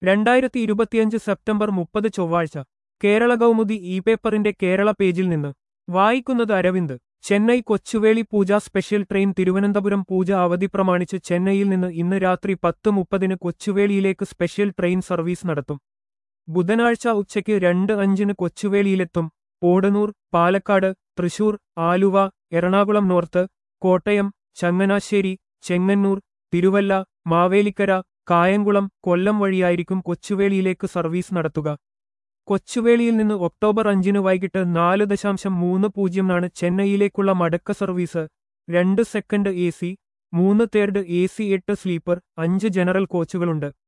രണ്ടായിരത്തി ഇരുപത്തിയഞ്ച് സെപ്റ്റംബർ മുപ്പത് ചൊവ്വാഴ്ച കേരള കൗമുദി ഇ പേപ്പറിന്റെ കേരള പേജിൽ നിന്ന് വായിക്കുന്നത് അരവിന്ദ് ചെന്നൈ കൊച്ചുവേളി പൂജ സ്പെഷ്യൽ ട്രെയിൻ തിരുവനന്തപുരം പൂജ അവധി പ്രമാണിച്ച് ചെന്നൈയിൽ നിന്ന് ഇന്ന് രാത്രി പത്ത് മുപ്പതിന് കൊച്ചുവേളിയിലേക്ക് സ്പെഷ്യൽ ട്രെയിൻ സർവീസ് നടത്തും ബുധനാഴ്ച ഉച്ചയ്ക്ക് രണ്ട് അഞ്ചിന് കൊച്ചുവേളിയിലെത്തും ഓടനൂർ പാലക്കാട് തൃശൂർ ആലുവ എറണാകുളം നോർത്ത് കോട്ടയം ചങ്ങനാശ്ശേരി ചെങ്ങന്നൂർ തിരുവല്ല മാവേലിക്കര കായംകുളം കൊല്ലം വഴിയായിരിക്കും കൊച്ചുവേളിയിലേക്ക് സർവീസ് നടത്തുക കൊച്ചുവേളിയിൽ നിന്ന് ഒക്ടോബർ അഞ്ചിന് വൈകിട്ട് നാല് ദശാംശം മൂന്ന് പൂജ്യമാണ് ചെന്നൈയിലേക്കുള്ള മടക്ക സർവീസ് രണ്ട് സെക്കൻഡ് എ സി മൂന്ന് തേർഡ് എ സി എട്ട് സ്ലീപ്പർ അഞ്ച് ജനറൽ കോച്ചുകളുണ്ട്